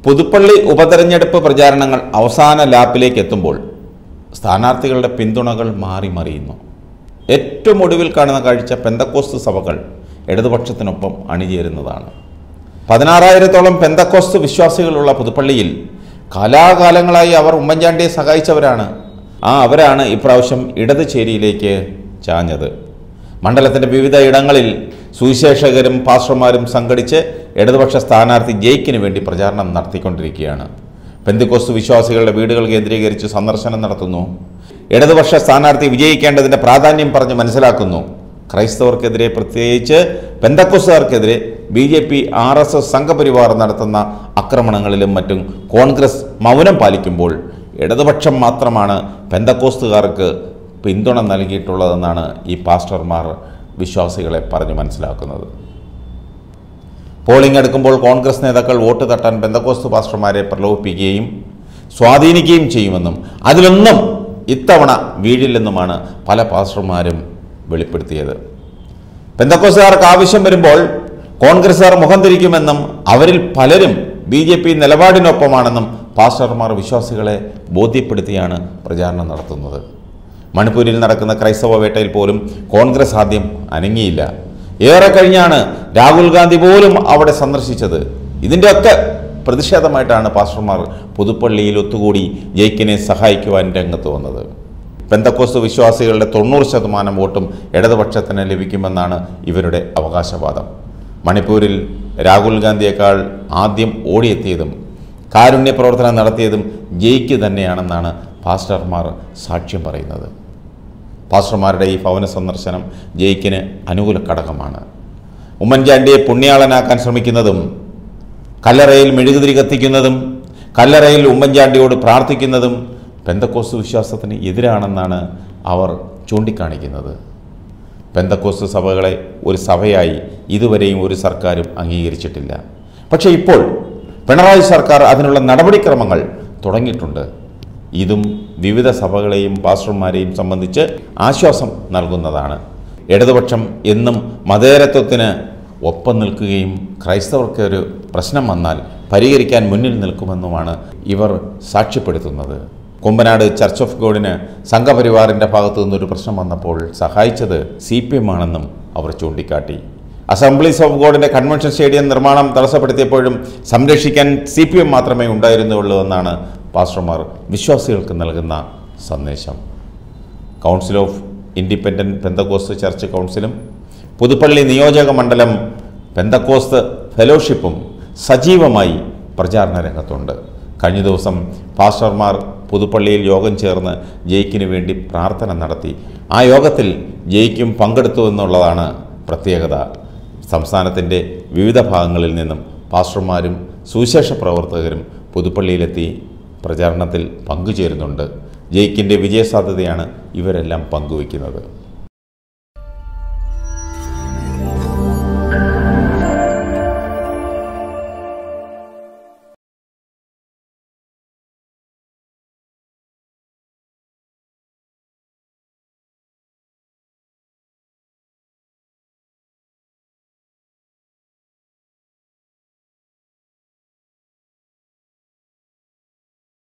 പുതുപ്പള്ളി ഉപതെരഞ്ഞെടുപ്പ് പ്രചാരണങ്ങൾ അവസാന ലാപ്പിലേക്ക് എത്തുമ്പോൾ സ്ഥാനാർത്ഥികളുടെ പിന്തുണകൾ മാറി മറിയുന്നു ഏറ്റവും ഒടുവിൽ കാണുന്ന കാഴ്ച പെന്തക്കോസ്ത് സഭകൾ ഇടതുപക്ഷത്തിനൊപ്പം അണിചേരുന്നതാണ് പതിനാറായിരത്തോളം പെന്തക്കോസ്ത് വിശ്വാസികളുള്ള പുതുപ്പള്ളിയിൽ കാലാകാലങ്ങളായി അവർ ഉമ്മൻചാണ്ടിയെ സഹായിച്ചവരാണ് ആ അവരാണ് ഇപ്രാവശ്യം ഇടത് ചേരിയിലേക്ക് ചാഞ്ഞത് മണ്ഡലത്തിൻ്റെ വിവിധ ഇടങ്ങളിൽ സുവിശേഷകരും പാസ്റ്റർമാരും സംഘടിച്ച് ഇടതുപക്ഷ സ്ഥാനാർത്ഥി ജയിക്കിന് വേണ്ടി പ്രചാരണം നടത്തിക്കൊണ്ടിരിക്കുകയാണ് പെന്തിക്കോസ്തു വിശ്വാസികളുടെ വീടുകൾ കേന്ദ്രീകരിച്ച് സന്ദർശനം നടത്തുന്നു ഇടതുപക്ഷ സ്ഥാനാർത്ഥി വിജയിക്കേണ്ടതിൻ്റെ പ്രാധാന്യം പറഞ്ഞ് മനസ്സിലാക്കുന്നു ക്രൈസ്തവർക്കെതിരെ പ്രത്യേകിച്ച് പെന്തക്കോസുകാർക്കെതിരെ B J P R S S Sangh Parivar നടത്തുന്ന ആക്രമണങ്ങളിലും മറ്റും കോൺഗ്രസ് മൗനം പാലിക്കുമ്പോൾ ഇടതുപക്ഷം മാത്രമാണ് പെന്തക്കോസ്തുകാർക്ക് പിന്തുണ നൽകിയിട്ടുള്ളതെന്നാണ് ഈ പാസ്റ്റർമാർ വിശ്വാസികളെ പറഞ്ഞു മനസ്സിലാക്കുന്നത് പോളിംഗ് എടുക്കുമ്പോൾ കോൺഗ്രസ് നേതാക്കൾ വോട്ട് തട്ടാൻ ബന്ധക്കോസ്തു പാസ്റ്റർമാരെ പ്രലോഭിപ്പിക്കുകയും സ്വാധീനിക്കുകയും ചെയ്യുമെന്നും അതിലൊന്നും ഇത്തവണ വീഴില്ലെന്നുമാണ് പല പാസ്റ്റർമാരും വെളിപ്പെടുത്തിയത് പെന്തക്കോസുകാർക്ക് ആവശ്യം വരുമ്പോൾ കോൺഗ്രസുകാർ മുഖം തിരിക്കുമെന്നും അവരിൽ പലരും ബി ജെ പി നിലപാടിനൊപ്പമാണെന്നും പാസ്റ്റർമാർ വിശ്വാസികളെ ബോധ്യപ്പെടുത്തിയാണ് പ്രചാരണം നടത്തുന്നത് മണിപ്പൂരിൽ നടക്കുന്ന ക്രൈസ്തവ വേട്ടയിൽ പോലും കോൺഗ്രസ് ആദ്യം അനങ്ങിയില്ല ഏറെ കഴിഞ്ഞാണ് രാഹുൽ ഗാന്ധി പോലും അവിടെ സന്ദർശിച്ചത് ഇതിൻ്റെയൊക്കെ പ്രതിഷേധമായിട്ടാണ് പാസ്റ്റർമാർ പുതുപ്പള്ളിയിൽ ഒത്തുകൂടി ജയിക്കിനെ സഹായിക്കുവാൻ രംഗത്ത് വന്നത് പെന്തക്കോസ്ത് വിശ്വാസികളുടെ തൊണ്ണൂറ് ശതമാനം വോട്ടും ഇടതുപക്ഷത്തിന് ലഭിക്കുമെന്നാണ് ഇവരുടെ അവകാശവാദം മണിപ്പൂരിൽ രാഹുൽ ഗാന്ധിയേക്കാൾ ആദ്യം ഓടിയെത്തിയതും കാരുണ്യ പ്രവർത്തനം നടത്തിയതും ജയിക്ക് തന്നെയാണെന്നാണ് പാസ്റ്റർമാർ സാക്ഷ്യം പറയുന്നത് പാസ്റ്റർമാരുടെ ഈ ഭവന സന്ദർശനം ജയിക്കിന് അനുകൂല ഘടകമാണ് ഉമ്മൻചാണ്ടിയെ പുണ്യാളനാക്കാൻ ശ്രമിക്കുന്നതും കല്ലറയിൽ മെഴുകുതിരി കത്തിക്കുന്നതും കല്ലറയിൽ ഉമ്മൻചാണ്ടിയോട് പ്രാർത്ഥിക്കുന്നതും പെന്തക്കോസ് വിശ്വാസത്തിന് എതിരാണെന്നാണ് അവർ ചൂണ്ടിക്കാണിക്കുന്നത് പെന്തക്കോസ് സഭകളെ ഒരു സഭയായി ഇതുവരെയും ഒരു സർക്കാരും അംഗീകരിച്ചിട്ടില്ല പക്ഷേ ഇപ്പോൾ പിണറായി സർക്കാർ അതിനുള്ള നടപടിക്രമങ്ങൾ തുടങ്ങിയിട്ടുണ്ട് ഇതും വിവിധ സഭകളെയും പാസ്റ്റർമാരെയും സംബന്ധിച്ച് ആശ്വാസം നൽകുന്നതാണ് ഇടതുപക്ഷം എന്നും മതേരത്വത്തിന് ഒപ്പം നിൽക്കുകയും ക്രൈസ്തവർക്ക് ഒരു പ്രശ്നം വന്നാൽ പരിഹരിക്കാൻ മുന്നിൽ നിൽക്കുമെന്നുമാണ് ഇവർ സാക്ഷ്യപ്പെടുത്തുന്നത് കുമ്പനാട് ചർച്ച് ഓഫ് ഗോഡിന് സംഘപരിവാറിൻ്റെ ഭാഗത്തു നിന്നൊരു പ്രശ്നം വന്നപ്പോൾ സഹായിച്ചത് സി പി എം ആണെന്നും അവർ ചൂണ്ടിക്കാട്ടി അസംബ്ലീസ് ഓഫ് ഗോഡിൻ്റെ കൺവെൻഷൻ സ്റ്റേഡിയം നിർമ്മാണം തടസ്സപ്പെടുത്തിയപ്പോഴും സംരക്ഷിക്കാൻ സി പി എം മാത്രമേ ഉണ്ടായിരുന്നുള്ളൂ എന്നാണ് പാസ്റ്റർമാർ വിശ്വാസികൾക്ക് നൽകുന്ന സന്ദേശം council of independent Pentecost church കൗൺസിലും പുതുപ്പള്ളി നിയോജക മണ്ഡലം പെന്തക്കോസ്ത് ഫെലോഷിപ്പും സജീവമായി പ്രചാരണ രംഗത്തുണ്ട് കഴിഞ്ഞ ദിവസം പാസ്റ്റർമാർ പുതുപ്പള്ളിയിൽ യോഗം ചേർന്ന് ജയിക്കിന് വേണ്ടി പ്രാർത്ഥന നടത്തി ആ യോഗത്തിൽ ജയിക്കും പങ്കെടുത്തു എന്നുള്ളതാണ് പ്രത്യേകത സംസ്ഥാനത്തിൻ്റെ വിവിധ ഭാഗങ്ങളിൽ നിന്നും പാസ്റ്റർമാരും സുവിശേഷ പ്രവർത്തകരും പുതുപ്പള്ളിയിലെത്തി പ്രചാരണത്തിൽ പങ്കുചേരുന്നുണ്ട് ജയിക്കിൻ്റെ വിജയസാധ്യതയാണ് ഇവരെല്ലാം പങ്കുവയ്ക്കുന്നത്